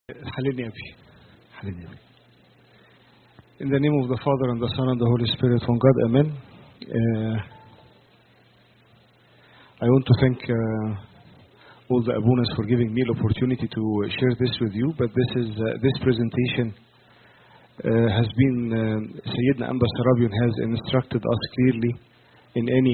حللني أبي حللني أبي In the name of the Father and the Son and the Holy Spirit, one God, Amen. Uh, I want to thank uh, all the Abunas for giving me the opportunity to share this with you, but this is uh, this presentation uh, has been uh, Sayyidina Amba Sarabian has instructed us clearly in any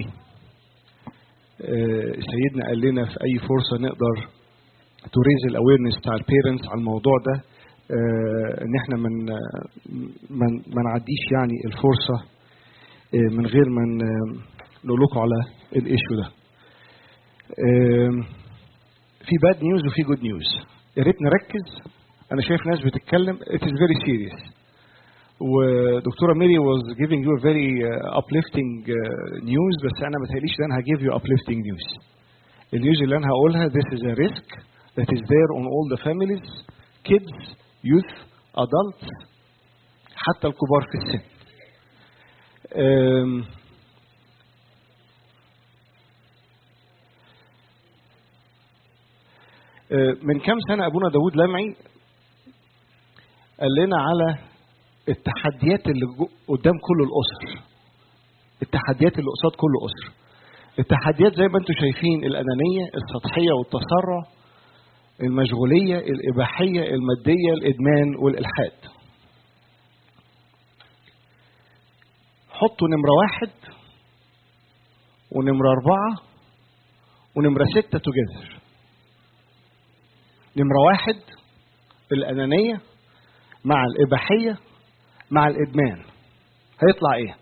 uh, سيدنا قال لنا في أي فرصة نقدر to raise الاويرنس بتاع البيرنتس على الموضوع ده آه، ان احنا من ما ما نعديش يعني الفرصه آه، من غير ما ن- نقول لكم على الايشو ده. آم، في باد نيوز وفي جود نيوز. يا ريت نركز انا شايف ناس بتتكلم it is very serious. ودكتوره ميري was giving you a very uh, uplifting uh, news بس انا ما تهيأليش ان انا هجيب you uplifting news. النيوز اللي انا هقولها this is a risk that is there on all the families kids youth adults حتى الكبار في السن أم، أه، من كام سنة أبونا داود لمعي قال لنا على التحديات اللي جو- قدام كل الأسر التحديات اللي قصاد كل أسرة التحديات زي ما انتم شايفين الأنانية السطحية والتسرع المشغولية الإباحية المادية الإدمان والإلحاد حطوا نمرة واحد ونمرة أربعة ونمرة ستة توجذر نمرة واحد الأنانية مع الإباحية مع الإدمان هيطلع إيه؟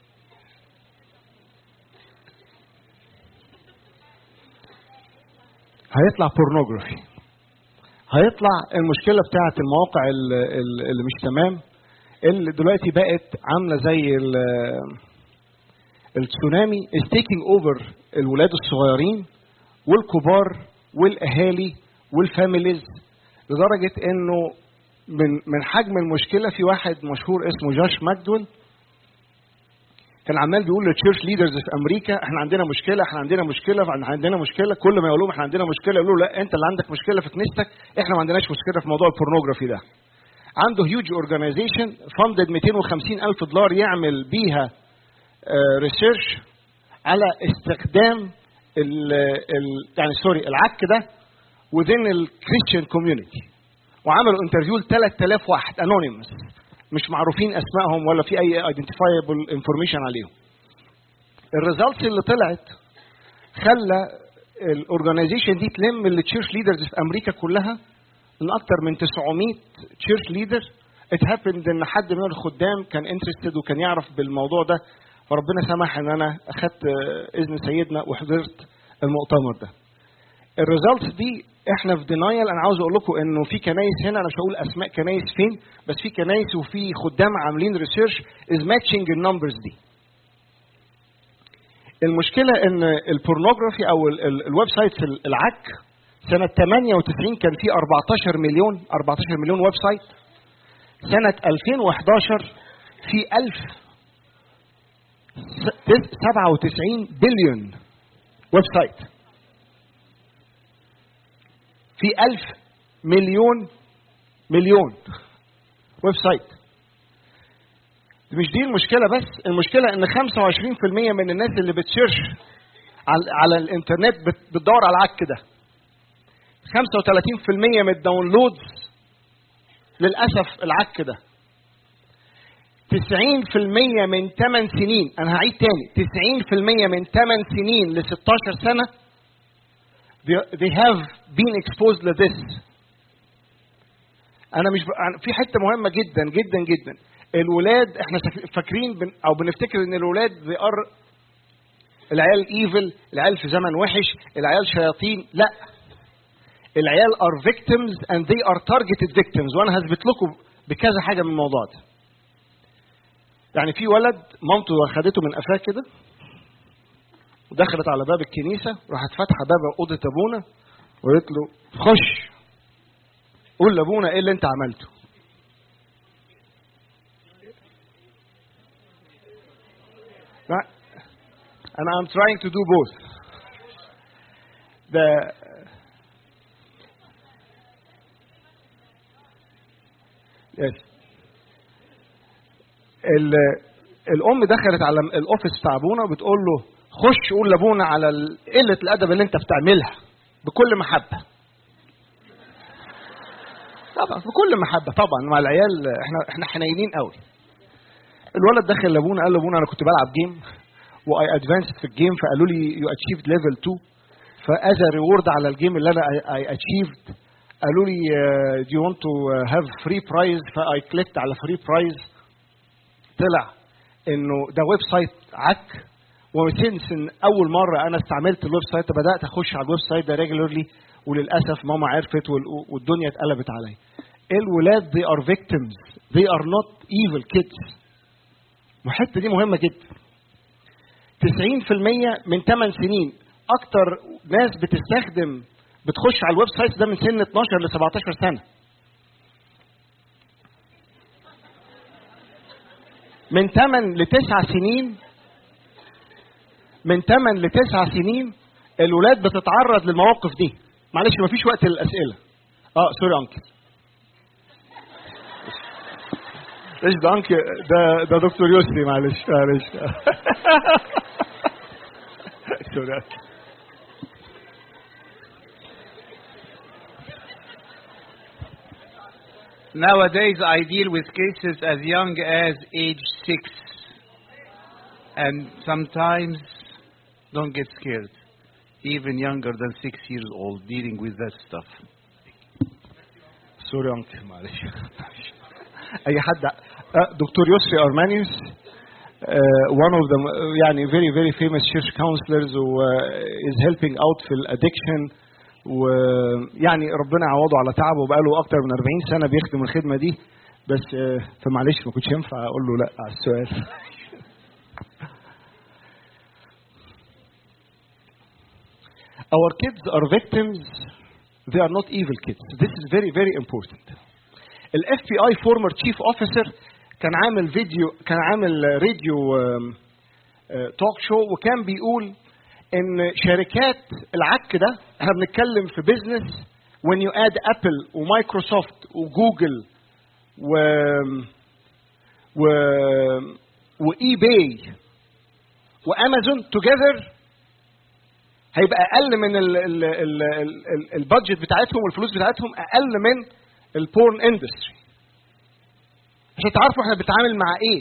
هيطلع بورنوجرافي هيطلع المشكله بتاعه المواقع ال- ال- اللي مش تمام اللي دلوقتي بقت عامله زي ال- التسونامي is taking over الولاد الصغيرين والكبار والاهالي والفاميليز لدرجه انه من من حجم المشكله في واحد مشهور اسمه جاش ماكدويل كان عمال بيقول للتشيرش ليدرز في امريكا احنا عندنا مشكله احنا عندنا مشكله احنا عندنا مشكله كل ما يقول لهم احنا عندنا مشكله يقولوا له لا انت اللي عندك مشكله في كنيستك احنا ما عندناش مشكله في موضوع البورنوجرافي ده عنده هيوج اورجانيزيشن فاندد 250 الف دولار يعمل بيها ريسيرش على استخدام ال ال يعني سوري العك ده within الكريستيان كوميونتي وعملوا انترفيو ل 3000 واحد انونيمس مش معروفين اسمائهم ولا في اي ايدنتيفايبل انفورميشن عليهم الريزلتس اللي طلعت خلى الاورجنايزيشن دي تلم التشيرش ليدرز في امريكا كلها من اكتر من 900 تشيرش ليدر اتهابند ان حد من الخدام كان انترستد وكان يعرف بالموضوع ده فربنا سمح ان انا اخدت آه، اذن سيدنا وحضرت المؤتمر ده الريزلتس دي احنا في دينايل انا عاوز اقول لكم انه في كنايس هنا انا مش هقول اسماء كنايس فين بس في كنايس وفي خدام عاملين ريسيرش از ماتشنج النمبرز دي المشكله ان البورنوجرافي او ال- ال- الويب سايتس ال- العك سنه 98 كان في 14 مليون 14 مليون ويب سايت سنه 2011 في 1000 س- 97 بليون ويب سايت في ألف مليون مليون ويب سايت مش دي المشكلة بس المشكلة ان 25% من الناس اللي بتسيرش على, على الانترنت بت- بتدور على العك ده 35% من الداونلودز للأسف العك ده 90% من 8 سنين انا هعيد تاني 90% من 8 سنين ل 16 سنه they, they have been exposed to this. انا مش ب... أنا- في حته مهمه جدا جدا جدا الولاد احنا سف- فاكرين بن... او بنفتكر ان الولاد they are العيال ايفل العيال في زمن وحش العيال شياطين لا العيال are victims and they are targeted victims وانا هثبت لكم بكذا حاجه من الموضوع ده يعني في ولد مامته اخدته من قفاه كده ودخلت على باب الكنيسة راحت فاتحة باب أوضة أبونا وقالت له خش قول لأبونا إيه اللي أنت عملته لا أنا I'm trying to do both the يس ال- الام دخلت على الاوفيس بتاع ابونا بتقول له خش قول لابونا على ال- قله الادب اللي انت بتعملها بكل محبه طبعا بكل محبه طبعا مع العيال احنا احنا حنينين قوي الولد دخل لابونا قال لابونا انا كنت بلعب جيم واي ادفانسد في الجيم فقالوا لي يو اتشيفد ليفل 2 فاز ريورد على الجيم اللي انا اي اتشيفد قالوا لي دو يو ونت تو هاف فري برايز فاي كليكت على فري برايز طلع انه ده ويب سايت عك وسنس ان اول مره انا استعملت الويب سايت بدات اخش على الويب سايت ده ريجولرلي وللاسف ماما عرفت وال- والدنيا اتقلبت عليا الولاد they are victims they are not evil kids والحته دي مهمه جدا 90% من 8 سنين اكتر ناس بتستخدم بتخش على الويب سايت ده من سن 12 ل 17 سنه من 8 ل 9 سنين من 8 ل 9 سنين الولاد بتتعرض للمواقف دي معلش مفيش وقت للاسئله اه سوري انكل ايش ده انكل ده ده دكتور يسري معلش معلش سوري أنكل. Nowadays, I deal with cases as young as age six, and sometimes don't get scared. Even younger than six years old, dealing with that stuff. سوري انكل معلش اي حد آه، دكتور يسري ارمانيوس one of the يعني very very famous church counselors و uh, is helping out في الادكشن ويعني ربنا يعوضه على تعبه بقاله اكتر من 40 سنه بيخدم الخدمه دي بس آه، فمعلش ما كنتش ينفع اقول له لا على السؤال Our kids are victims they are not evil kids this is very very important الاف بي اي فورمر تشيف اوفيسر كان عامل فيديو كان عامل راديو توك شو وكان بيقول ان شركات العك ده احنا بنتكلم في بيزنس when you add ابل ومايكروسوفت وجوجل و و واي باي وامازون توجذر هيبقى اقل من ال- ال- ال- ال- ال- البادجت بتاعتهم والفلوس بتاعتهم اقل من البورن اندستري عشان تعرفوا احنا بنتعامل مع ايه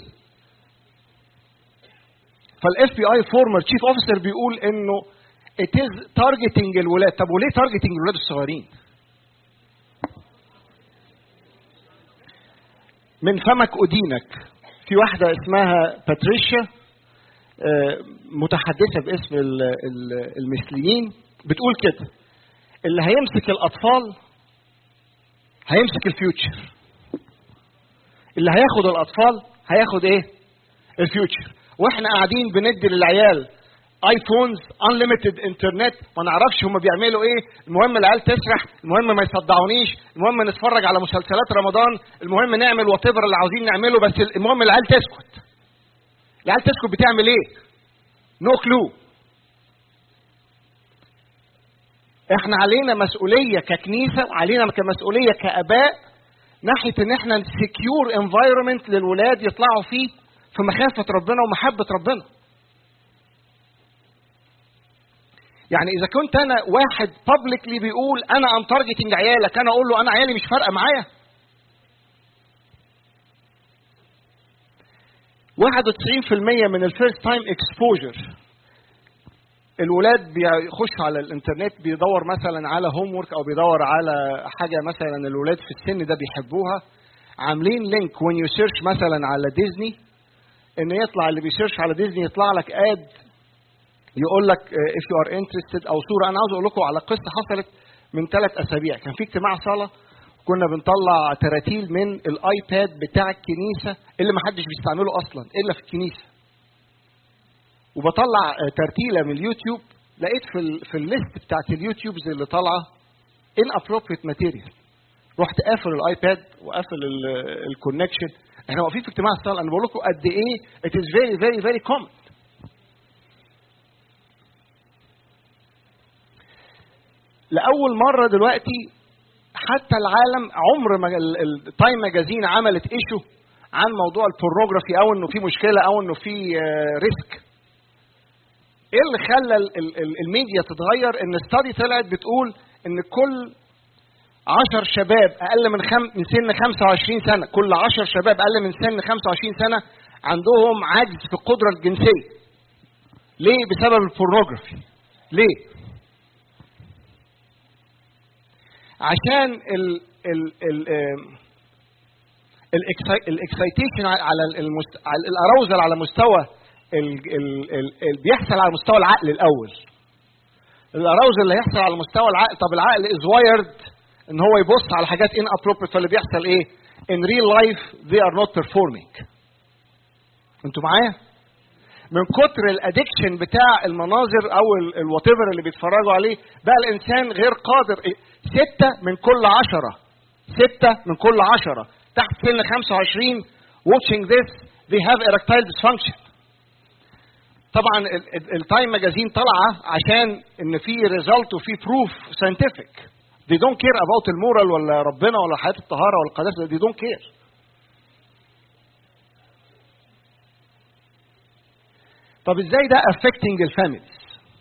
فالاف بي اي فورمر تشيف اوفيسر بيقول انه it is targeting الولاد طب وليه targeting الولاد الصغيرين من فمك أدينك في واحدة اسمها باتريشيا آه، متحدثة باسم ال- ال- المثليين بتقول كده اللي هيمسك الأطفال هيمسك الفيوتشر اللي هياخد الأطفال هياخد إيه؟ الفيوتشر واحنا قاعدين بندي للعيال ايفونز انليمتد انترنت ما نعرفش هم بيعملوا ايه المهم العيال تسرح المهم ما يصدعونيش المهم نتفرج على مسلسلات رمضان المهم نعمل وات اللي عاوزين نعمله بس المهم العيال تسكت العيال تسكت بتعمل ايه نو no كلو احنا علينا مسؤوليه ككنيسه وعلينا كمسؤوليه كاباء ناحيه ان احنا سكيور انفايرمنت للولاد يطلعوا فيه في مخافه ربنا ومحبه ربنا يعني اذا كنت انا واحد بابليكلي بيقول انا ام تارجتنج عيالك انا اقول له انا عيالي مش فارقه معايا 91% من الفيرست تايم اكسبوجر الولاد بيخش على الانترنت بيدور مثلا على هوم ورك او بيدور على حاجه مثلا الولاد في السن ده بيحبوها عاملين لينك وين يو سيرش مثلا على ديزني ان يطلع اللي بيسيرش على ديزني يطلع لك اد يقول لك اف يو ار انترستد او صوره انا عاوز اقول لكم على قصه حصلت من ثلاث اسابيع كان في اجتماع صلاه كنا بنطلع تراتيل من الايباد بتاع الكنيسه اللي ما حدش بيستعمله اصلا الا في الكنيسه وبطلع آه، ترتيله من اليوتيوب لقيت في ال في الليست بتاعت اليوتيوبز اللي طالعه ان ابروبريت ماتيريال رحت قافل الايباد وقافل الكونكشن احنا واقفين في اجتماع الصلاه انا بقول لكم قد ايه it is very very very common لاول مره دلوقتي حتى العالم عمر ما التايم ماجازين عملت ايشو عن موضوع البورنوجرافي او انه في مشكله او انه في ريسك ايه اللي خلى ال- ال- ال- الميديا تتغير ان ستادي طلعت بتقول ان كل عشر شباب اقل من خم... من سن 25 سنه كل عشر شباب اقل من سن 25 سنه عندهم عجز في القدره الجنسيه ليه بسبب البورنوجرافي ليه عشان ال ال ال الاكسايتيشن على المست... على الاراوزل على مستوى ال... ال... ال... ال... بيحصل على مستوى العقل الاول الاراوزل اللي هيحصل على مستوى العقل طب العقل از وايرد ان هو يبص على حاجات ان ابروبريت فاللي بيحصل ايه in real life they are not performing انتوا معايا من كتر الادكشن بتاع المناظر او الوات ايفر اللي بيتفرجوا عليه بقى الانسان غير قادر إيه؟ ستة من كل عشرة ستة من كل عشرة تحت سن 25 watching this they have erectile dysfunction طبعا التايم ماجازين طالعه عشان ان في ريزلت وفي بروف ساينتفك they don't care about المورال ولا ربنا ولا حياه الطهاره ولا القداسه they don't care طب ازاي ده affecting الفاميليز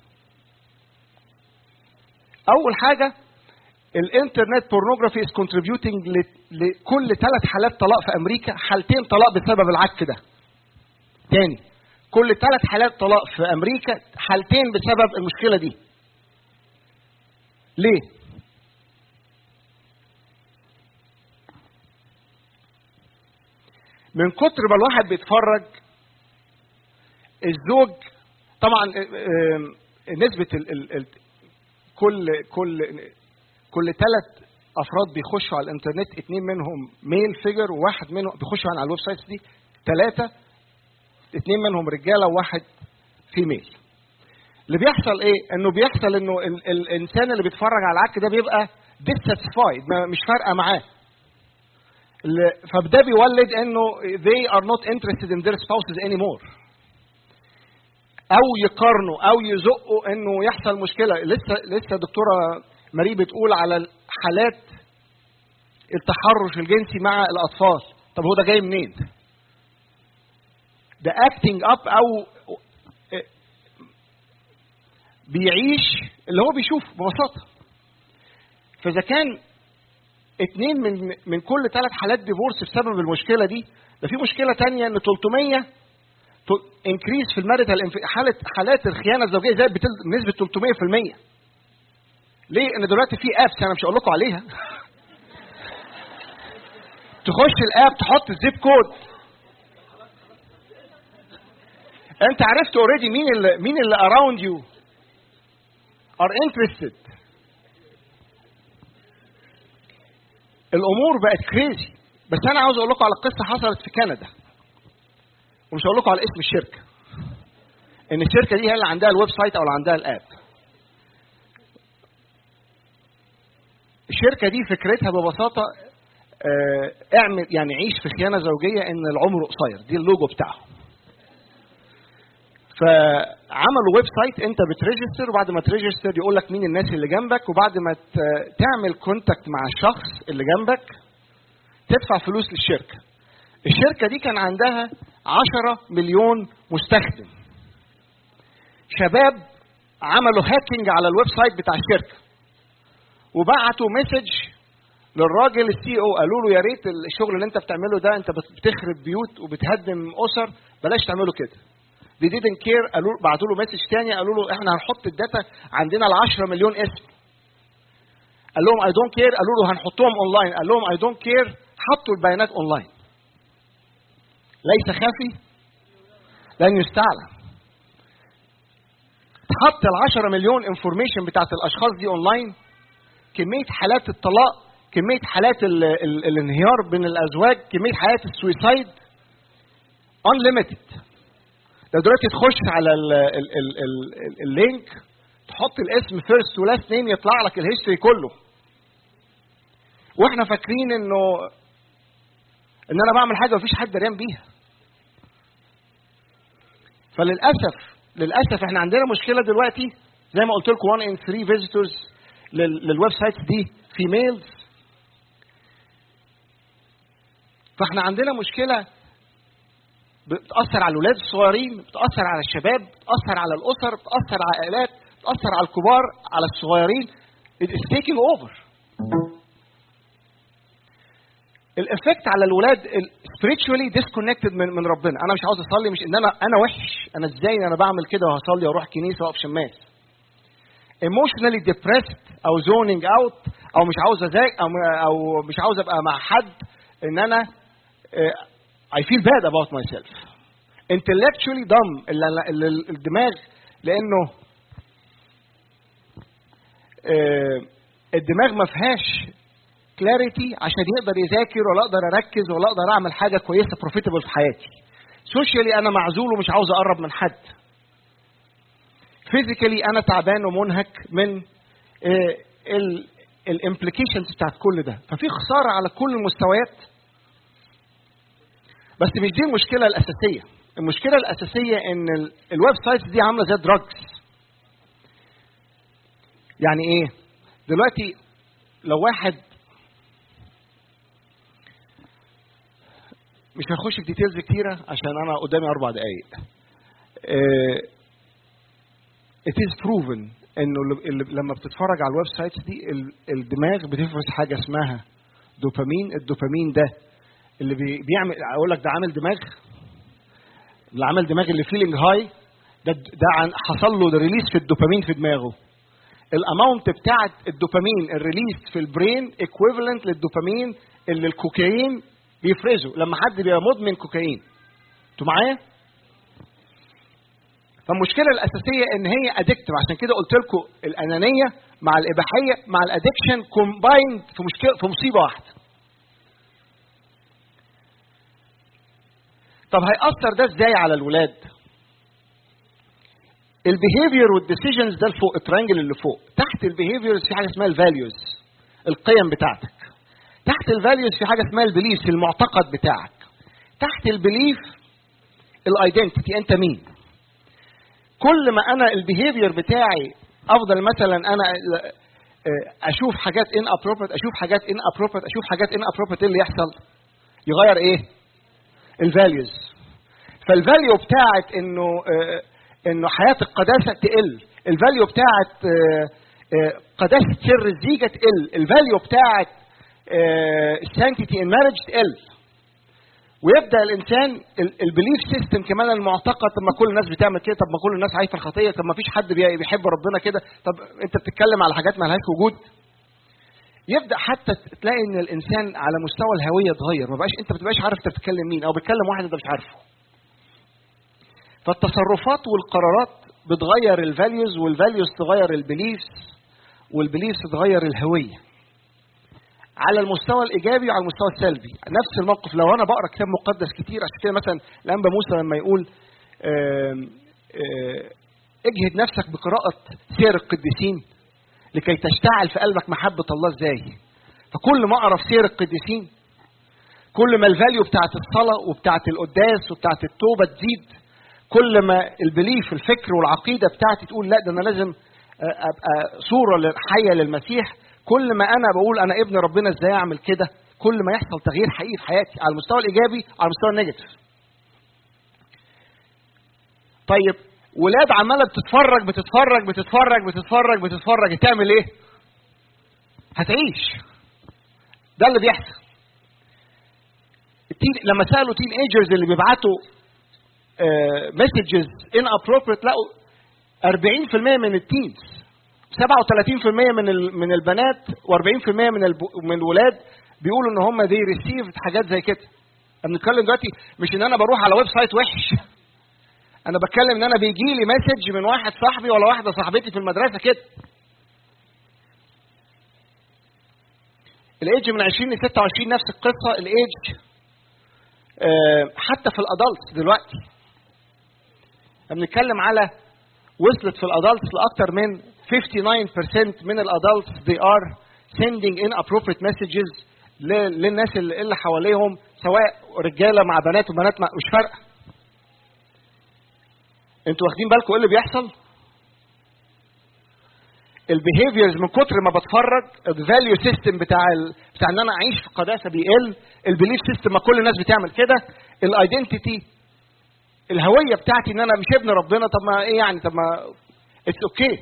اول حاجه الانترنت بورنوجرافي از كونتريبيوتنج لكل ثلاث حالات طلاق في امريكا حالتين طلاق بسبب العك ده تاني كل ثلاث حالات طلاق في امريكا حالتين بسبب المشكله دي ليه من كتر ما الواحد بيتفرج الزوج طبعا نسبة ال ال ال كل كل كل ثلاث افراد بيخشوا على الانترنت اثنين منهم ميل فيجر وواحد منهم بيخشوا على الويب سايتس دي ثلاثة اثنين منهم رجالة وواحد فيميل اللي بيحصل ايه؟ انه بيحصل انه ال الانسان اللي بيتفرج على العك ده بيبقى dissatisfied مش فارقة معاه فده بيولد انه they are not interested in their spouses anymore او يقارنوا او يزقوا انه يحصل مشكله لسه لسه دكتوره ماري بتقول على حالات التحرش الجنسي مع الاطفال طب هو ده جاي منين ده اكتنج اب او بيعيش اللي هو بيشوفه ببساطه فاذا كان اتنين من من كل ثلاث حالات ديفورس بسبب المشكله دي ده في مشكله تانية ان 300 انكريز في الماريتال حاله حالات الخيانه الزوجيه زادت بنسبه 300% ليه؟ ان دلوقتي في ابس انا مش هقول لكم عليها تخش الاب تحط الزيب كود انت عرفت اوريدي مين اللي مين اللي اراوند يو ار انترستد الامور بقت كريزي بس انا عاوز اقول لكم على قصه حصلت في كندا ومش هقول لكم على اسم الشركه ان الشركه دي هي اللي عندها الويب سايت او اللي عندها الاب الشركه دي فكرتها ببساطه اه اعمل يعني عيش في خيانه زوجيه ان العمر قصير دي اللوجو بتاعهم فعملوا ويب سايت انت بتريجستر وبعد ما تريجستر يقول لك مين الناس اللي جنبك وبعد ما تعمل كونتاكت مع الشخص اللي جنبك تدفع فلوس للشركه الشركة دي كان عندها عشرة مليون مستخدم شباب عملوا هاكينج على الويب سايت بتاع الشركة وبعتوا مسج للراجل السي او قالوا له يا ريت الشغل اللي انت بتعمله ده انت بتخرب بيوت وبتهدم اسر بلاش تعمله كده دي didn't كير قالوا بعتوا له مسج تاني قالوا له احنا هنحط الداتا عندنا ال 10 مليون اسم قال لهم اي دونت كير قالوا له هنحطهم اونلاين قال لهم اي دونت كير حطوا البيانات اونلاين ليس خفي لن يستعلم تحط ال 10 مليون انفورميشن بتاعت الاشخاص دي اونلاين كميه حالات الطلاق كميه حالات ال ال الانهيار بين الازواج كميه حالات السويسايد unlimited لو دلوقتي تخش على ال ال ال ال اللينك تحط الاسم فيرست ولاست نيم يطلع لك الهيستوري كله واحنا فاكرين انه ان انا بعمل حاجه مفيش حد دريان بيها فللاسف للاسف احنا عندنا مشكله دلوقتي زي ما قلت لكم 1 in 3 فيزيتورز للويب سايتس دي فيميلز فاحنا عندنا مشكله بتاثر على الاولاد الصغيرين بتاثر على الشباب بتاثر على الاسر بتاثر على العائلات بتاثر على الكبار على الصغيرين it is taking over الافكت على الولاد spiritually disconnected من من ربنا انا مش عاوز اصلي مش ان انا انا وحش انا ازاي انا بعمل كده وهصلي واروح كنيسه واقف شماس emotionally depressed او zoning out او مش عاوز ازاي او او مش عاوز ابقى مع حد ان انا uh, I feel bad about myself intellectually dumb ال- ال- الدماغ لانه uh, الدماغ ما فيهاش كلاريتي عشان يقدر يذاكر ولا اقدر اركز ولا اقدر اعمل حاجه كويسه بروفيتبل في حياتي سوشيالي انا معزول ومش عاوز اقرب من حد فيزيكالي انا تعبان ومنهك من الامبليكيشنز بتاعت كل ده ففي خساره على كل المستويات بس مش دي المشكله الاساسيه المشكله الاساسيه ان ال- الويب سايتس دي عامله زي دراجز يعني ايه دلوقتي لو واحد مش هنخش في ديتيلز كتيره عشان انا قدامي اربع دقائق it is proven انه اللي- اللي- لما بتتفرج على الويب سايتس دي ال- الدماغ بتفرز حاجه اسمها دوبامين الدوبامين ده اللي بي- بيعمل اقول لك ده عامل دماغ اللي عمل دماغ اللي فيلينج هاي ده ده عن حصل له ريليس في الدوبامين في دماغه الاماونت بتاعت الدوبامين الريليس في البرين ايكويفالنت للدوبامين اللي الكوكايين بيفرزه لما حد بيبقى مدمن كوكايين انتوا معايا؟ فالمشكله الاساسيه ان هي ادكتيف عشان كده قلت لكم الانانيه مع الاباحيه مع الادكشن كومبايند في مشكله في مصيبه واحده طب هيأثر ده ازاي على الولاد؟ البيهيفير والديسيجنز ده لفوق الترانجل اللي فوق تحت البيهيفيرز في حاجه اسمها الفاليوز القيم بتاعتك تحت الفاليوز في حاجه اسمها البيليفز المعتقد بتاعك تحت البيليف الايدنتيتي انت مين كل ما انا البيهيفير بتاعي افضل مثلا انا آه، اشوف حاجات ان ابروبريت اشوف حاجات ان ابروبريت اشوف حاجات ان ابروبريت ايه اللي يحصل يغير ايه الفاليوز فالفاليو بتاعت انه آه، انه حياه القداسه تقل الفاليو بتاعت آه، آه، قداسه سر الزيجه تقل الفاليو بتاعت السانكتي ان مارج تقل ويبدا الانسان البليف سيستم كمان المعتقد طب ما كل الناس بتعمل كده طب ما كل الناس عايشه الخطيه طب ما فيش حد بي- بيحب ربنا كده طب انت بتتكلم على حاجات ما لهاش وجود يبدا حتى تلاقي ان الانسان على مستوى الهويه اتغير ما بقاش انت ما بتبقاش عارف انت بتتكلم مين او بتكلم واحد انت مش عارفه فالتصرفات والقرارات بتغير الفاليوز والفاليوز تغير البيليفز والبيليفز تغير الهويه على المستوى الايجابي وعلى المستوى السلبي نفس الموقف لو انا بقرا كتاب مقدس كتير عشان كده مثلا الانبا موسى لما يقول آم، آه، اجهد نفسك بقراءه سير القديسين لكي تشتعل في قلبك محبه الله ازاي فكل ما اقرا في سير القديسين كل ما الفاليو بتاعت الصلاه وبتاعت القداس وبتاعت التوبه تزيد كل ما البليف الفكر والعقيده بتاعتي تقول لا ده انا لازم آه، ابقى صوره حيه للمسيح كل ما انا بقول انا ابن ربنا ازاي اعمل كده كل ما يحصل تغيير حقيقي في حياتي على المستوى الايجابي على المستوى النيجاتيف طيب ولاد عماله بتتفرج بتتفرج بتتفرج بتتفرج بتتفرج تعمل ايه هتعيش ده اللي بيحصل التين لما سالوا تين ايجرز اللي بيبعتوا مسجز ان ابروبريت لقوا 40% من التينز 37% من ال- من البنات و40% من الب- من الولاد بيقولوا ان هم دي ريسيفد حاجات زي كده احنا بنتكلم دلوقتي مش ان انا بروح على ويب سايت وحش انا بتكلم ان انا بيجي لي مسج من واحد صاحبي ولا واحده صاحبتي في المدرسه كده الايدج من 20 ل 26 نفس القصه الايدج آه، حتى في الادلتس دلوقتي احنا بنتكلم على وصلت في الادلتس لاكثر من 59% من الادلتس they are sending inappropriate messages ل- للناس اللي اللي حواليهم سواء رجاله مع بنات وبنات مع مش فارقه انتوا واخدين بالكم ايه اللي بيحصل؟ البيهيفيرز من كتر ما بتفرج الفاليو سيستم بتاع ال... بتاع ان انا اعيش في قداسه بيقل البيليف سيستم ما كل الناس بتعمل كده الايدنتيتي الهويه بتاعتي ان انا مش ابن ربنا طب ما ايه يعني طب ما اتس اوكي okay.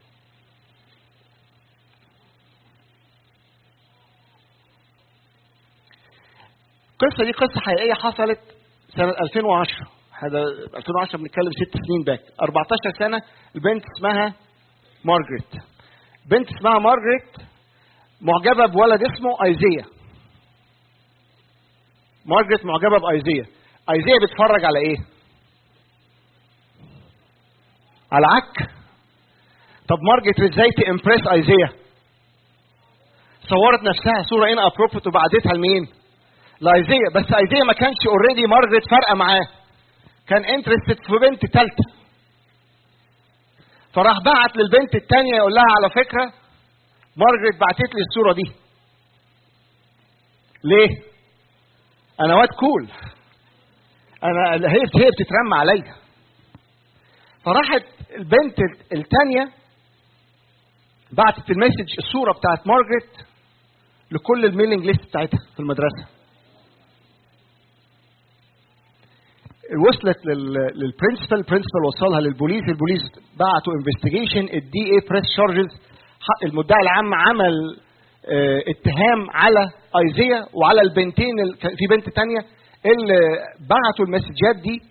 القصه دي قصه حقيقيه حصلت سنه 2010 هذا 2010 بنتكلم ست سنين باك 14 سنه البنت اسمها مارجريت بنت اسمها مارجريت معجبه بولد اسمه ايزيا مارجريت معجبه بايزيا ايزيا بيتفرج على ايه على عك طب مارجريت ازاي تامبريس ايزيا صورت نفسها صوره ان ابروبريت وبعتتها لمين لايزيا بس ايزيا ما كانش اوريدي مارجريت فارقه معاه كان انترستد في بنت ثالثه فراح بعت للبنت الثانيه يقول لها على فكره مارجريت بعتت لي الصوره دي ليه انا واد كول انا هي هي بتترمى عليا فراحت البنت الثانيه بعتت المسج الصوره بتاعت مارجريت لكل الميلينج ليست بتاعتها في المدرسه وصلت للبرنسبل البرنسبل وصلها للبوليس البوليس بعتوا انفستيجيشن الدي اي بريس شارجز المدعي العام عمل اه اتهام على ايزيا وعلى البنتين في بنت تانية اللي بعتوا المسجات دي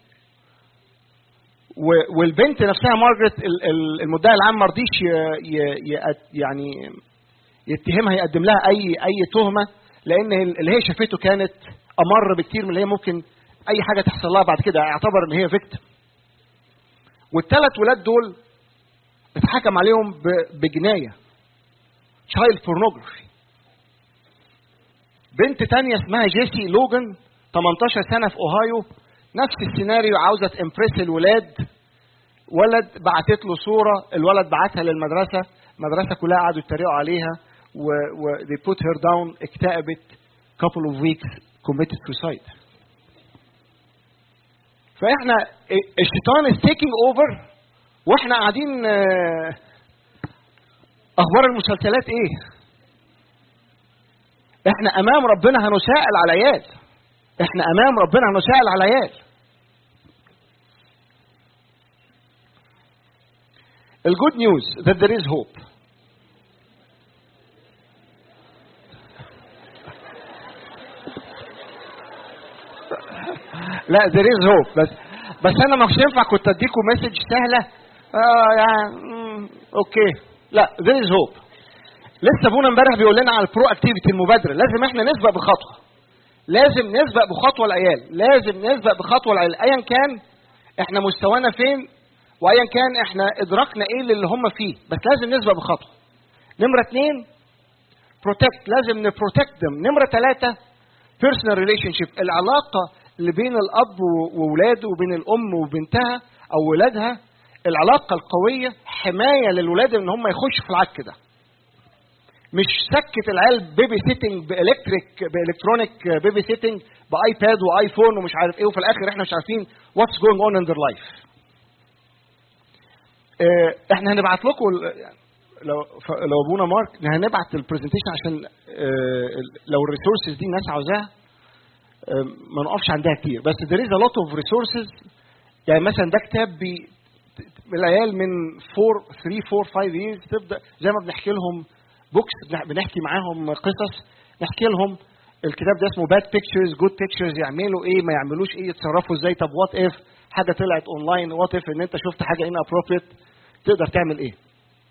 والبنت نفسها مارجريت المدعي العام ما رضيش يعني يتهمها يقدم لها اي اي تهمه لان اللي هي شافته كانت امر بكتير من اللي هي ممكن اي حاجه تحصل لها بعد كده اعتبر ان هي فيكتم والثلاث ولاد دول اتحكم عليهم بجنايه تشايلد بورنوجرافي بنت تانية اسمها جيسي لوجن 18 سنة في أوهايو نفس السيناريو عاوزة تمبريس الولاد ولد بعتت له صورة الولد بعتها للمدرسة المدرسة كلها قعدوا يتريقوا عليها و, و they put her down اكتئبت couple of weeks committed suicide فاحنا الشيطان is taking over واحنا قاعدين اخبار المسلسلات ايه احنا امام ربنا هنسائل على العيال احنا امام ربنا هنسائل على العيال الجود نيوز that there is hope لا there is hope بس بس انا مش ينفع كنت اديكم مسج سهله اه يعني اوكي لا there is hope لسه ابونا امبارح بيقول لنا على البرو اكتيفيتي المبادره لازم احنا نسبق بخطوه لازم نسبق بخطوه العيال لازم نسبق بخطوه العيال ايا كان احنا مستوانا فين وايا كان احنا ادراكنا ايه اللي هم فيه بس لازم نسبق بخطوه نمره اثنين بروتكت لازم نبروتكت دم نمره ثلاثه بيرسونال ريليشن شيب العلاقه اللي بين الاب وولاده وبين الام وبنتها او ولادها العلاقه القويه حمايه للولاد ان هم يخشوا في العك ده مش سكت العيال بيبي سيتنج بالكتريك بالكترونيك بيبي سيتنج بايباد وايفون ومش عارف ايه وفي الاخر احنا مش عارفين واتس جوينج اون ان ذير لايف احنا هنبعت لكم لو لو ابونا مارك هنبعت البرزنتيشن عشان لو الريسورسز دي الناس عاوزاها ما نقفش عندها كتير بس there is a lot of resources يعني مثلا ده كتاب بي العيال من 4 3 4 5 years تبدا زي ما بنحكي لهم بوكس بنحكي معاهم قصص نحكي لهم الكتاب ده اسمه باد بيكتشرز جود بيكتشرز يعملوا ايه ما يعملوش ايه يتصرفوا ازاي طب وات اف حاجه طلعت اونلاين وات اف ان انت شفت حاجه ان ابروبريت تقدر تعمل ايه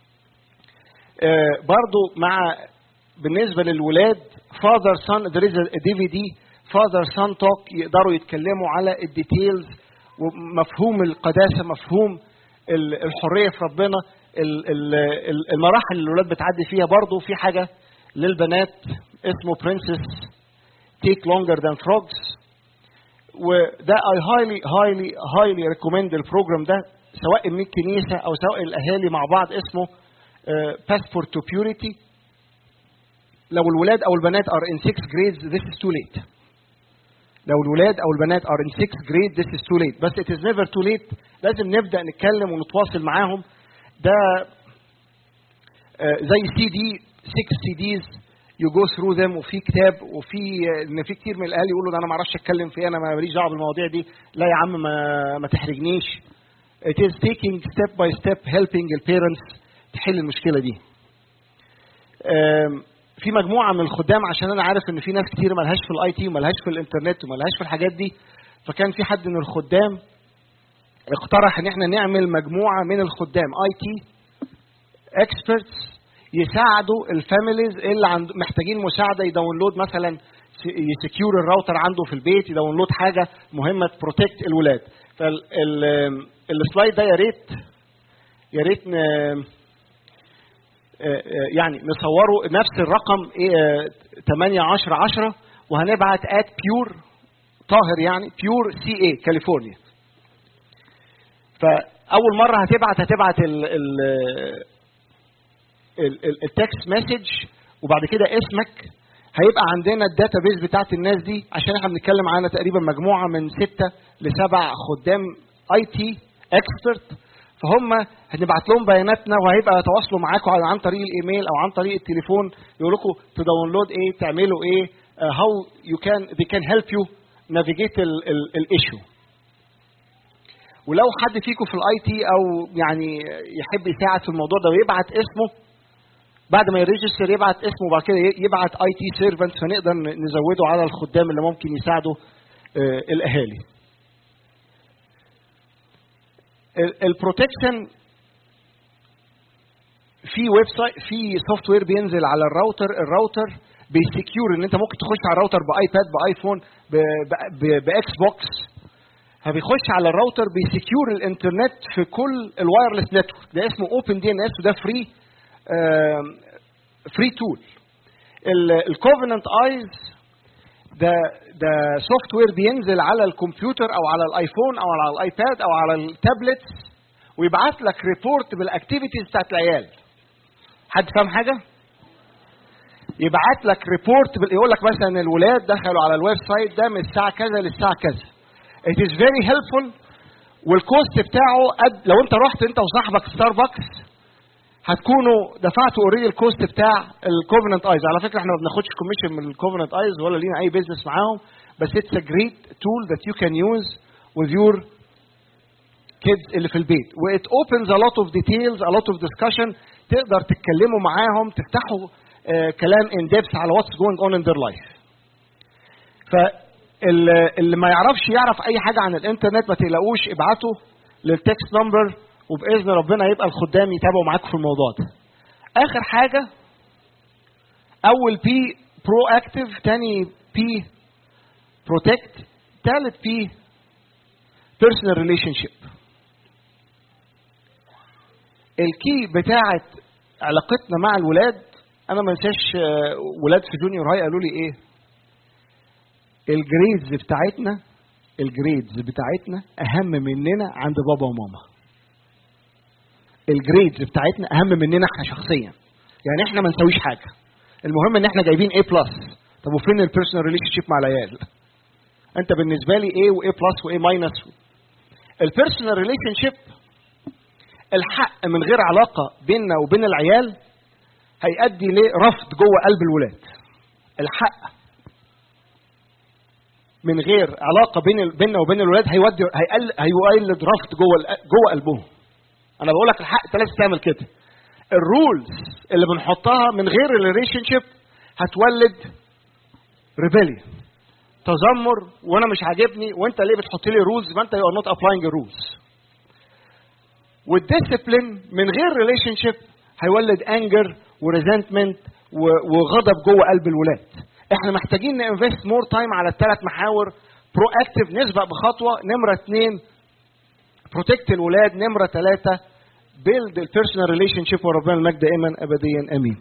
آه برضو مع بالنسبه للولاد فاذر سان there is a DVD فاذر سان توك يقدروا يتكلموا على الديتيلز ومفهوم القداسه مفهوم الحريه في ربنا المراحل اللي الولاد بتعدي فيها برضو في حاجه للبنات اسمه برنسس تيك لونجر ذان فروجز وده اي هايلي هايلي هايلي ريكومند البروجرام ده سواء من الكنيسه او سواء الاهالي مع بعض اسمه باسبورت تو بيوريتي لو الولاد او البنات ار ان 6 جريدز ذس از تو ليت لو الولاد او البنات ار ان 6 جريد ذس از تو ليت بس ات از نيفر تو ليت لازم نبدا نتكلم ونتواصل معاهم ده زي سي دي 6 سي ديز يو جو ثرو ذم وفي كتاب وفي ان في كتير من الاهالي يقولوا ده انا ما اعرفش اتكلم فيه انا ماليش دعوه بالمواضيع دي لا يا عم ما, ما تحرجنيش it is taking step by step helping the parents تحل المشكله دي آم، في مجموعه من الخدام عشان انا عارف ان في ناس كتير ملهاش في الاي تي وملهاش في الانترنت وملهاش في الحاجات دي فكان في حد من الخدام اقترح ان احنا نعمل مجموعه من الخدام اي تي اكسبرتس يساعدوا الفاميليز اللي عند محتاجين مساعده يداونلود مثلا يسكيور الراوتر عنده في البيت يداونلود حاجه مهمه تبروتكت الولاد فالسلايد ده يا ريت يا ريت ن- آه، آه، يعني نصوره نفس الرقم إيه، آه، 8 10 10 وهنبعت ات بيور طاهر يعني بيور سي اي كاليفورنيا فاول مره هتبعت هتبعت ال ال ال- ال- التكست مسج وبعد كده اسمك هيبقى عندنا الداتا بيز بتاعت الناس دي عشان احنا بنتكلم عنها تقريبا مجموعه من ستة لسبع خدام اي تي اكسبرت فهم هنبعت لهم بياناتنا وهيبقى يتواصلوا معاكم عن عن طريق الايميل او عن طريق التليفون يقول لكم تداونلود ايه تعملوا ايه هاو يو كان they can help you navigate الايشو ولو حد فيكم في الاي تي او يعني يحب يساعد في الموضوع ده ويبعت اسمه بعد ما يريجستر يبعت اسمه وبعد كده يبعت اي تي سيرفنت فنقدر نزوده على الخدام اللي ممكن يساعدوا آه، الاهالي. البروتكشن في ويب سايت في سوفت وير بينزل على الراوتر الراوتر بيسكيور ان انت ممكن تخش على الراوتر بايباد بايفون ب- ب- ب- باكس بوكس فبيخش على الراوتر بيسكيور الانترنت في كل الوايرلس نتورك ده اسمه اوبن دي ان اس وده فري فري تول الكوفننت ايز ده ده سوفت وير بينزل على الكمبيوتر او على الايفون او على الايباد او على التابلت ويبعت لك ريبورت بالاكتيفيتيز بتاعت العيال حد فاهم حاجه يبعت لك ريبورت بال- يقول لك مثلا الولاد دخلوا على الويب سايت ده من الساعه كذا للساعه كذا it is very helpful والكوست بتاعه قد لو انت رحت انت وصاحبك ستاربكس هتكونوا دفعتوا اوريدي الكوست بتاع الكوفننت ايز على فكره احنا ما بناخدش كوميشن من الكوفننت ايز ولا لينا اي بيزنس معاهم بس اتس ا جريت تول ذات يو كان يوز with your kids اللي في البيت و it opens a lot of details a lot of discussion تقدر تتكلموا معاهم تفتحوا آه كلام in depth على what's going on in their life فاللي ما يعرفش يعرف اي حاجه عن الانترنت ما تقلقوش ابعتوا للتكست نمبر وباذن ربنا يبقى الخدام يتابعوا معاكم في الموضوع ده اخر حاجه اول بي برو اكتف تاني بي بروتكت ثالث بي بيرسونال ريليشن شيب الكي بتاعه علاقتنا مع الولاد انا ما انساش آه، ولاد في جونيور هاي قالوا لي ايه الجريدز بتاعتنا الجريدز بتاعتنا اهم مننا عند بابا وماما الجريدز بتاعتنا اهم مننا احنا شخصيا يعني احنا ما نسويش حاجه المهم ان احنا جايبين A بلس طب وفين البيرسونال ريليشن شيب مع العيال انت بالنسبه لي A واي بلس واي ماينس البيرسونال ريليشن شيب الحق من غير علاقه بيننا وبين العيال هيؤدي لرفض جوه قلب الولاد الحق من غير علاقه بين ال- بيننا وبين الولاد هيودي هيقل هيولد رفض جوه ال- جوه قلبهم انا بقول لك الحق انت لازم تعمل كده الرولز اللي بنحطها من غير الريليشن شيب هتولد ريبيليون تذمر وانا مش عاجبني وانت ليه بتحط لي رولز ما انت يو ار نوت ابلاينج الرولز والديسيبلين من غير ريليشن شيب هيولد انجر وريزنتمنت وغضب جوه قلب الولاد احنا محتاجين نinvest مور تايم على الثلاث محاور برو اكتف نسبق بخطوه نمره اثنين بروتكت الولاد نمره ثلاثه بيلد البيرسونال ريليشن شيب وربنا المجد دائما ابديا امين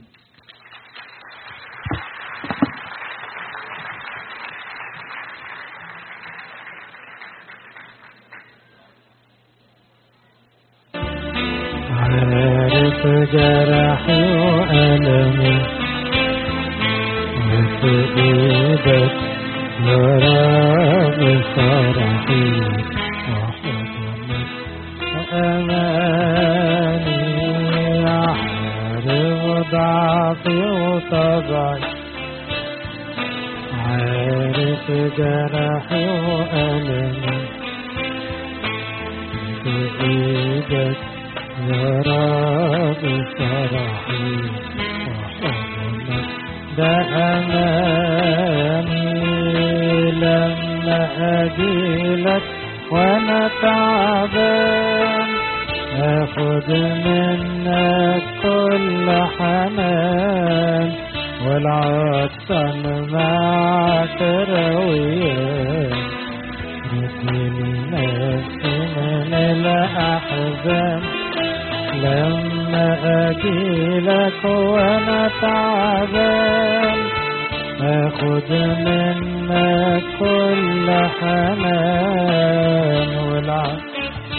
عارف جرحي وألمي وفي إيدك مرام فرحي وحضنك وأماني عارف ضعفي وطبعي جرحي وألمي بإيدك يا رب فرحي وحضنك ده أماني لما أجيلك وأنا تعبان أخد منك كل حنان والعطشان معك رويان ردني نفسي من الأحزان لما أجيلك وأنا تعبان أخد منك كل حنان والعطشان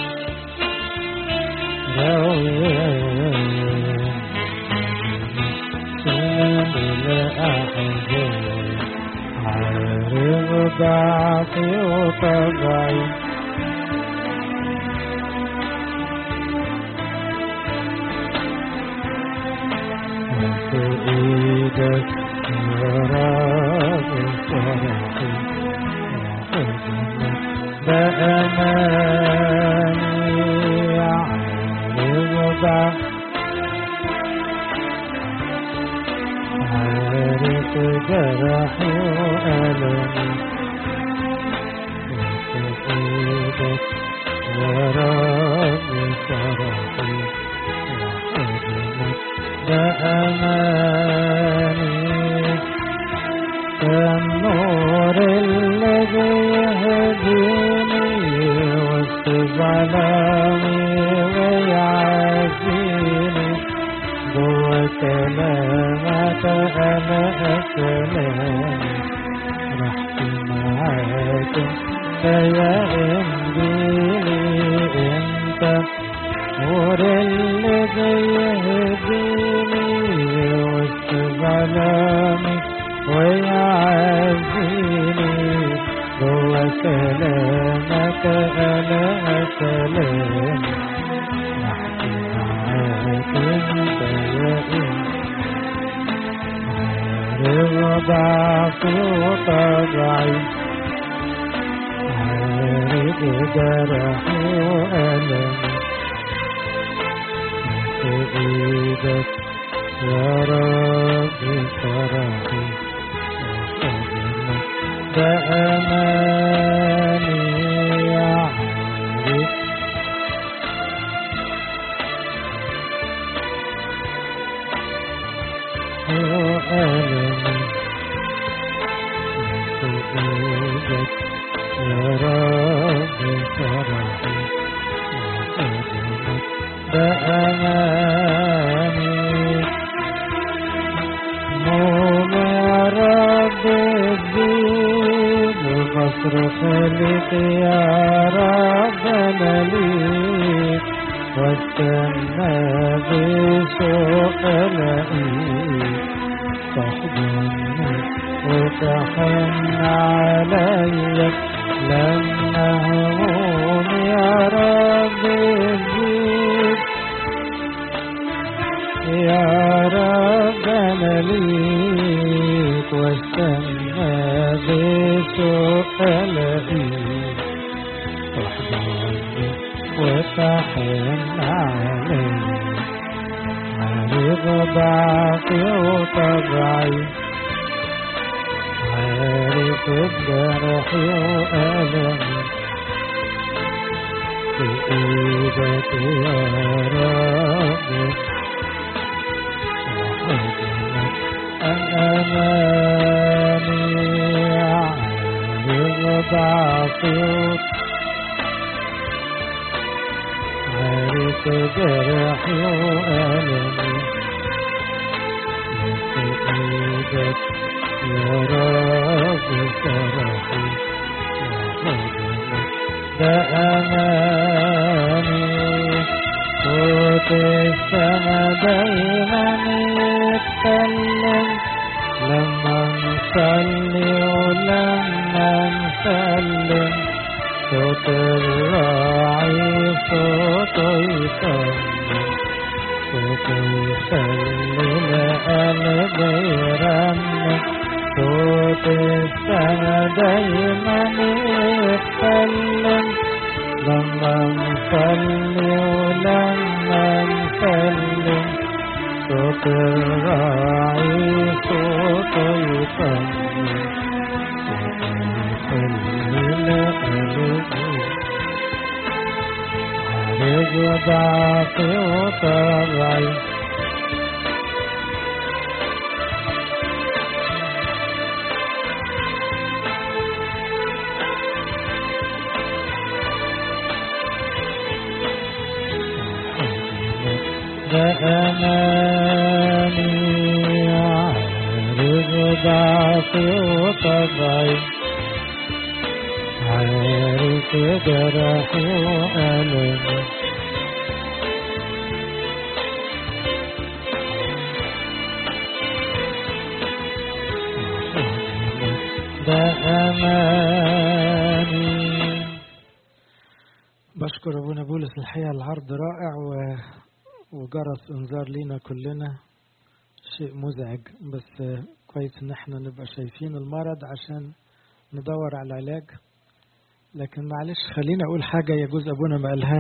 عارف ضعفي وطبعي في ايدك يا رب فرحي وحزنك بأماني عارف ضعفي عارف جرحي وألمي وفي إيدك يا رب فرحي وحزنك بأماني كالنور الذي يهديني وسط ظلامي ويعافيني جوا كلامك أنا أسلم رحتي معاك يا إنجيلي أنت نور اللي بيهديني وسط ظلامي ويعزيني جوا كلامك أنا أسلم رحتي معاك أنت يا عارف ضعفي وطبعي عارف جرحي وألمي في إيدك يا رب فرحي وحزنك بأماني عارف وألمي في إيدك يا رب فرحي وحزنك بأماني موم يا رب الدين بصرخ لك يا رب أنا ليك واستنى بشوق الاقيك تحضني وتحن عليا لما هموم يا رب الزيد يا رب انا ليك واستنى بشوق الاقيك تحضني وتحن عليا عارف ضعفي وطبعي عارف بجرحي وألمي في إيدك يا رب وحضنك الأماني عارف ضعفي عارف جرحي وألمي في إيدك يا رب فرحي وحضنك بأماني صوت السما دايما يتكلم لما نصلي ولما نسلم صوت الراعي صوته يطمن صوته يخلي القلب يرنم صوت السما دايما يتكلم لما نصلي ولما نسلم صوت الراعي صوته يطمن صوته يخلي لقلبي عارف ضعفي وطبعي ده أماني عارف ضعفي وطبعي عارف جرحي وألمي ده أماني بشكر أبونا بولس الحقيقة العرض رائع و... وجرس انذار لينا كلنا شيء مزعج بس كويس ان احنا نبقى شايفين المرض عشان ندور على العلاج لكن معلش خليني اقول حاجه يجوز ابونا ما قالهاش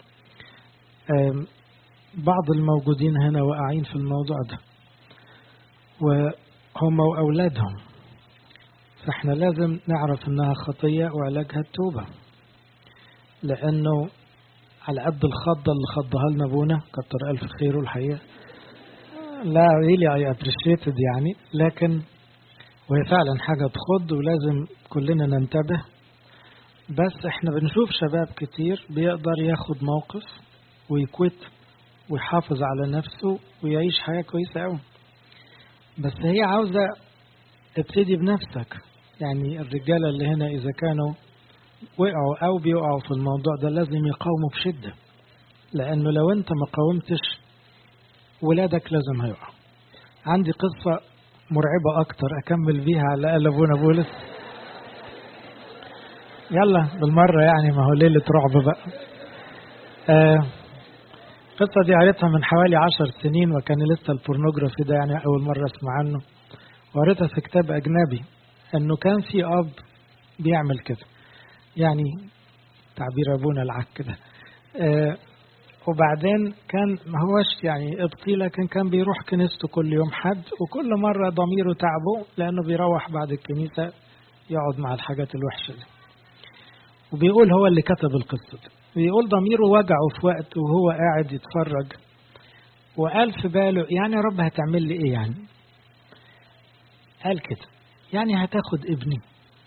بعض الموجودين هنا واقعين في الموضوع ده وهم واولادهم فاحنا لازم نعرف انها خطيه وعلاجها التوبه لانه على قد الخضة اللي خضها لنا ابونا كتر الف خيره الحقيقه لا really I appreciated يعني لكن وهي فعلا حاجة تخض ولازم كلنا ننتبه بس احنا بنشوف شباب كتير بيقدر ياخد موقف ويكوت ويحافظ على نفسه ويعيش حياة كويسة قوي بس هي عاوزة ابتدي بنفسك يعني الرجالة اللي هنا إذا كانوا وقعوا أو بيقعوا في الموضوع ده لازم يقاوموا بشدة لأنه لو أنت ما قاومتش ولادك لازم هيقعوا عندي قصة مرعبة أكتر أكمل بيها على الأقل أبونا بولس يلا بالمرة يعني ما هو ليلة رعب بقى آه القصة دي قريتها من حوالي عشر سنين وكان لسه البورنوجرافي ده يعني أول مرة أسمع عنه وقريتها في كتاب أجنبي إنه كان في أب بيعمل كده يعني تعبير أبونا العك كده آه وبعدين كان ما هوش يعني قبطي لكن كان بيروح كنيسته كل يوم حد وكل مرة ضميره تعبه لأنه بيروح بعد الكنيسة يقعد مع الحاجات الوحشة دي وبيقول هو اللي كتب القصة دي بيقول ضميره وجعه في وقت وهو قاعد يتفرج وقال في باله يعني يا رب هتعمل لي ايه يعني قال كده يعني هتاخد ابني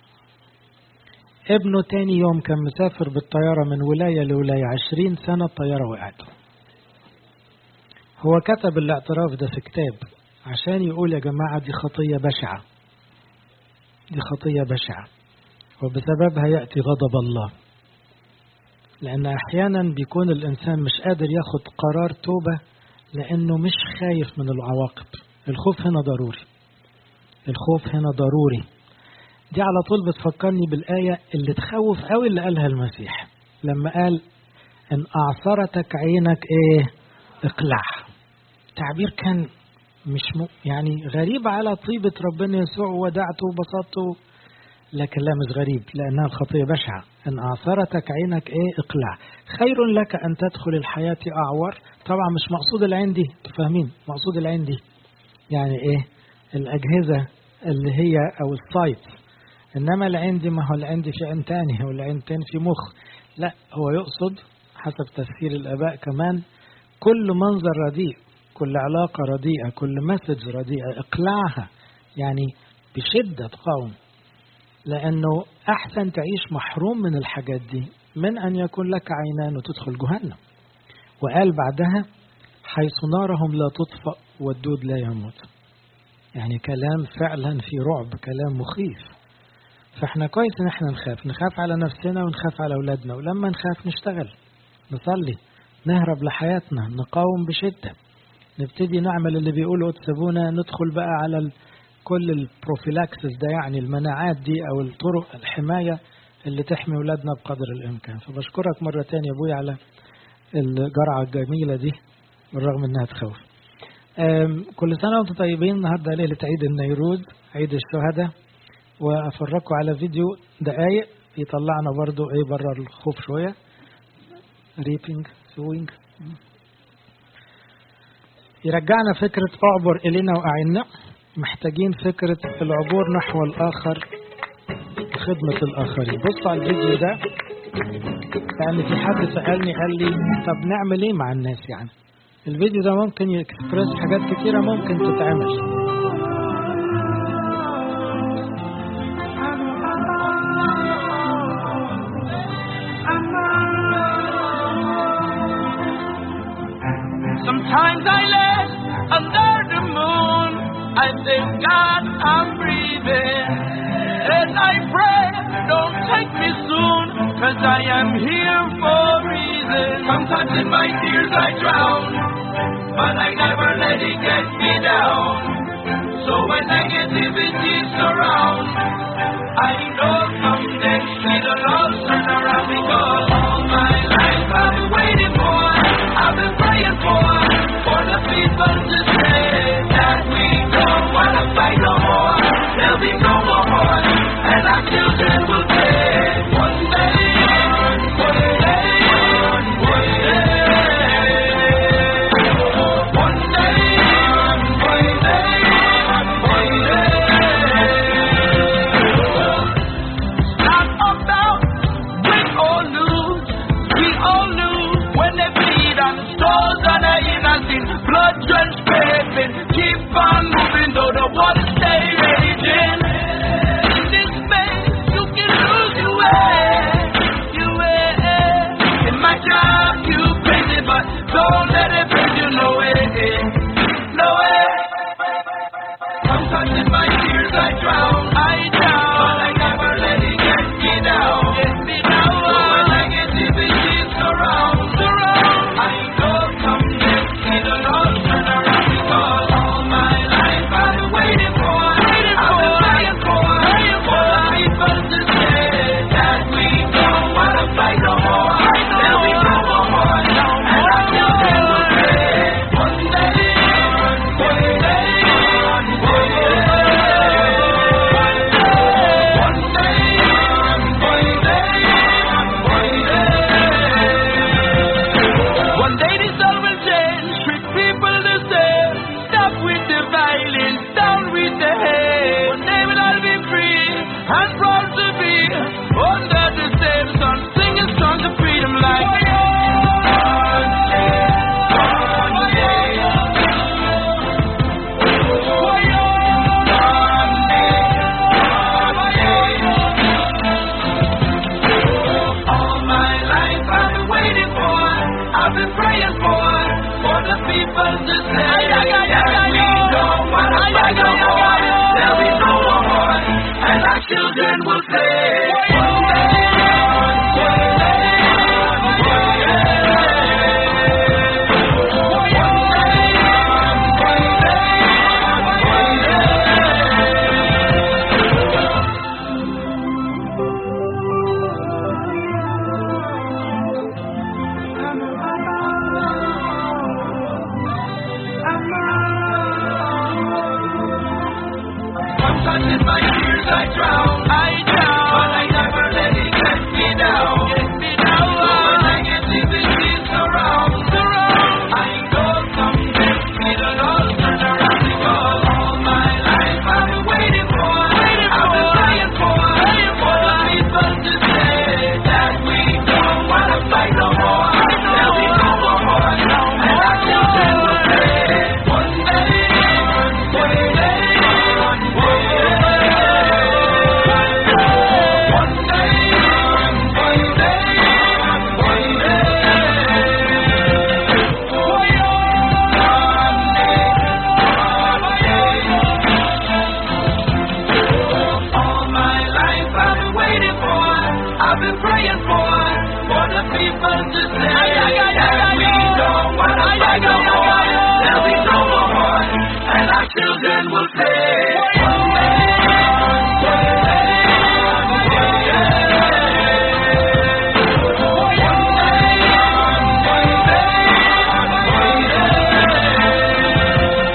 ابنه تاني يوم كان مسافر بالطيارة من ولاية لولاية عشرين سنة الطيارة وقعت هو كتب الاعتراف ده في كتاب عشان يقول يا جماعة دي خطية بشعة دي خطية بشعة وبسببها يأتي غضب الله لأن أحيانا بيكون الإنسان مش قادر ياخد قرار توبة لأنه مش خايف من العواقب الخوف هنا ضروري الخوف هنا ضروري دي على طول بتفكرني بالآية اللي تخوف قوي اللي قالها المسيح لما قال إن أعصرتك عينك إيه اقلع تعبير كان مش م... يعني غريب على طيبة ربنا يسوع وودعته وبساطته لكن لا مش غريب لأنها الخطية بشعة إن أعصرتك عينك إيه اقلع خير لك أن تدخل الحياة أعور طبعا مش مقصود العين دي تفهمين مقصود العين دي يعني إيه الأجهزة اللي هي أو السايت إنما العين دي ما هو العين دي في عين تاني هو العين تاني في مخ لا هو يقصد حسب تفسير الآباء كمان كل منظر رديء كل علاقة رديئة كل مسج رديئة اقلعها يعني بشدة تقاوم لأنه أحسن تعيش محروم من الحاجات دي من أن يكون لك عينان وتدخل جهنم وقال بعدها حيث نارهم لا تطفأ والدود لا يموت يعني كلام فعلا في رعب كلام مخيف فاحنا كويس ان احنا نخاف نخاف على نفسنا ونخاف على اولادنا ولما نخاف نشتغل نصلي نهرب لحياتنا نقاوم بشدة نبتدي نعمل اللي بيقولوا تسيبونا ندخل بقى على ال... كل البروفيلاكسس ده يعني المناعات دي او الطرق الحماية اللي تحمي اولادنا بقدر الامكان فبشكرك مرة تانية يا ابويا على الجرعة الجميلة دي بالرغم انها تخوف آم، كل سنة وانتم طيبين النهاردة ليلة عيد النيروز عيد الشهداء وأفرجكم على فيديو دقايق يطلعنا برضو ايه بره الخوف شوية ريبينج سوينج يرجعنا فكرة أعبر إلينا وأعنا محتاجين فكرة العبور نحو الآخر خدمة الآخرين بصوا على الفيديو ده لأن في حد سألني قال لي طب نعمل إيه مع الناس يعني الفيديو ده ممكن يكسبرس حاجات كتيرة ممكن تتعمل Sometimes I lay under the moon. I thank God I'm breathing. And I pray, don't take me soon, cause I am here for a reason. Sometimes in my tears I drown, but I never let it get me down. So when negativity surrounds, I know someday it'll all turn around because all my life I've been waiting for, I've been praying for, for the people to say that we don't wanna fight no more. There'll be no more war, and our children will say one day, one day, one day, one day, one day, one day. Not about win or lose. We all lose when they bleed on the stores and the innocent. Blood drenched pavement. Keep on moving though the water stay raging. In this space, you can lose your way. Your way. It might drive you crazy, but don't let it bring you nowhere. Nowhere. Sometimes in my tears I drown, I drown, but I never let it get me down. Get me down. So when negativity surrounds, surround, I know someday it'll all turn around because all my life I've been waiting for, waiting I've been praying for, praying for the people to say that we don't wanna fight no more. There'll be no more war, and our children will say one day, one day, one one day this all will change, treat people the same. Stop with the violence, down with the hate. One day we'll all be free and proud to be under the same sun, singing songs of freedom like. One day, one day. All my life I've been waiting for, I've been praying for, for the people to say that we don't want to fight no more. There'll be no more war, and our children will say one day, one day, one Sometimes in my tears I drown, I drown, but I never let it get me down. Get me down. So when negativity surrounds, surround, I know someday it'll all turn around because all my life I've been waiting for, waiting I've been praying for, praying for the people to say that we don't wanna fight no more. There'll be no more war, and our children will say one day, one day. All my life I've been waiting for, I've been praying for, for the people to say that we don't want to fight no more. There'll be no more war, and our children will say one day, one day, one day, one day, one day.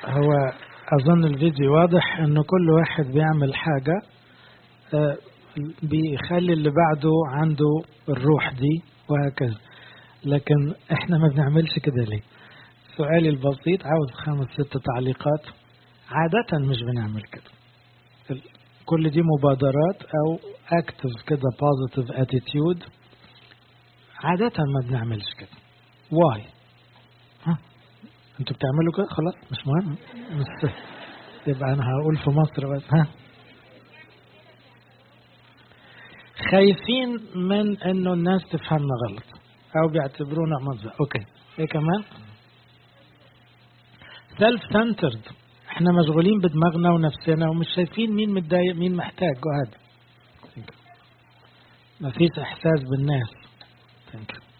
هو أظن الفيديو واضح إنه كل واحد بيعمل حاجة آه، بيخلي اللي بعده عنده الروح دي وهكذا لكن احنا ما بنعملش كده ليه سؤالي البسيط عاوز خمس ست تعليقات عادة مش بنعمل كده ال- كل دي مبادرات او اكتف كده بوزيتيف اتيتيود عادة ما بنعملش كده واي ها انتوا بتعملوا كده خلاص مش مهم مش يبقى انا هقول في مصر بس ها خايفين من انه الناس تفهمنا غلط او بيعتبرونا مزة اوكي ايه كمان سيلف سنترد احنا مشغولين بدماغنا ونفسنا ومش شايفين مين متضايق مين محتاج جهاد مفيش احساس بالناس Thank you.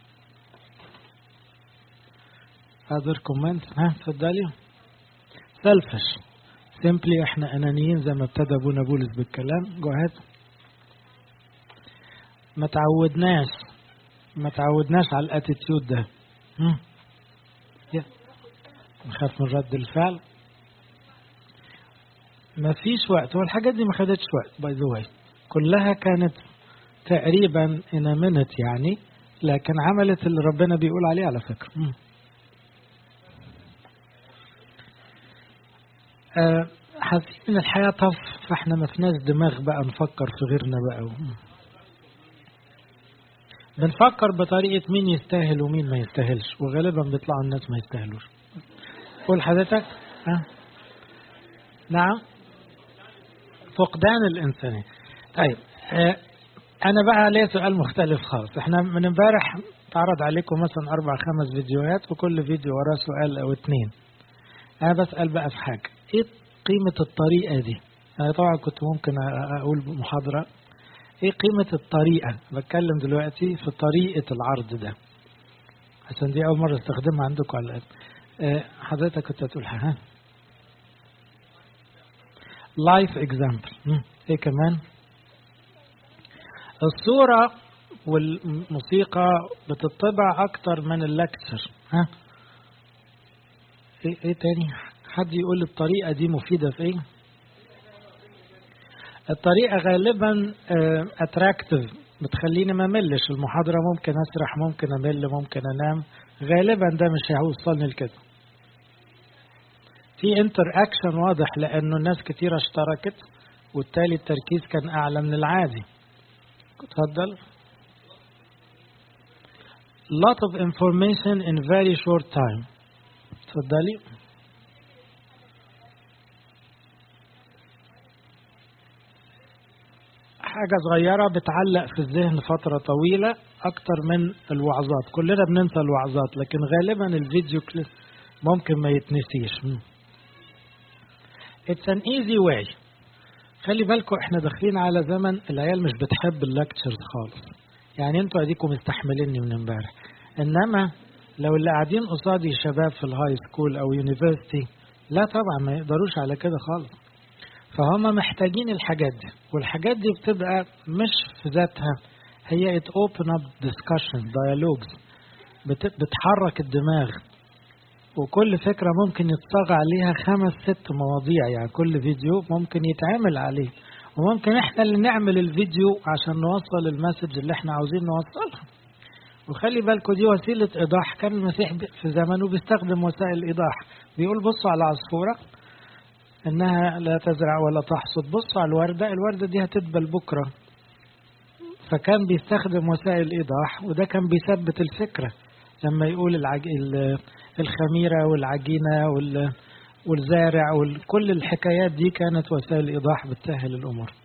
other comment ها اتفضلي selfish simply احنا انانيين زي ما ابتدى ابونا بولس بالكلام جهاد ما تعودناش ما تعودناش على الاتيتيود ده هم؟ يا. نخاف من رد الفعل ما فيش وقت هو الحاجات دي ما خدتش وقت باي ذا واي كلها كانت تقريبا in a minute يعني لكن عملت اللي ربنا بيقول عليه على فكرة هم. آه، حاسين ان الحياة طف فاحنا ما فيناش دماغ بقى نفكر في غيرنا بقى هم. بنفكر بطريقة مين يستاهل ومين ما يستاهلش وغالبا بيطلعوا الناس ما يستاهلوش قول حضرتك ها نعم فقدان الإنسانية طيب آه، أنا بقى ليا سؤال مختلف خالص احنا من امبارح تعرض عليكم مثلا أربع خمس فيديوهات وكل فيديو وراه سؤال أو اتنين أنا بسأل بقى في حاجة إيه قيمة الطريقة دي أنا طبعا كنت ممكن أ- أقول محاضرة ايه قيمة الطريقة بتكلم دلوقتي في طريقة العرض ده عشان دي أول مرة استخدمها عندكم على الأقل آه، حضرتك كنت هتقول حاجة ها؟ لايف اكزامبل ايه كمان الصورة والموسيقى بتطبع أكتر من اللكتشر ها ايه ايه تاني حد يقول الطريقة دي مفيدة في ايه الطريقة غالبا اتراكتيف بتخليني ما ملش المحاضرة ممكن اسرح ممكن امل ممكن انام غالبا ده مش هيوصلني لكده في انتر اكشن واضح لانه الناس كتيرة اشتركت وبالتالي التركيز كان اعلى من العادي اتفضل lot of information in very short time اتفضلي حاجة صغيرة بتعلق في الذهن فترة طويلة أكتر من الوعظات كلنا بننسى الوعظات لكن غالبا الفيديو كليب ممكن ما يتنسيش مم. It's an easy way خلي بالكم احنا داخلين على زمن العيال مش بتحب اللكتشرز خالص يعني انتوا اديكم مستحمليني من امبارح انما لو اللي قاعدين قصادي شباب في الهاي سكول او يونيفرسيتي لا طبعا ما يقدروش على كده خالص فهم محتاجين الحاجات دي والحاجات دي بتبقى مش في ذاتها هي it open up discussion dialogues بت- بتحرك الدماغ وكل فكرة ممكن يتصاغ عليها خمس ست مواضيع يعني كل فيديو ممكن يتعمل عليه وممكن احنا اللي نعمل الفيديو عشان نوصل المسج اللي احنا عاوزين نوصلها وخلي بالكم دي وسيلة إيضاح كان المسيح ب- في زمنه بيستخدم وسائل إيضاح بيقول بصوا على عصفورة إنها لا تزرع ولا تحصد بصوا على الوردة الوردة دي هتدبل بكرة فكان بيستخدم وسائل إيضاح وده كان بيثبت الفكرة لما يقول العج... ال- الخميرة والعجينة وال... والزارع وكل الحكايات دي كانت وسائل إيضاح بتسهل الأمور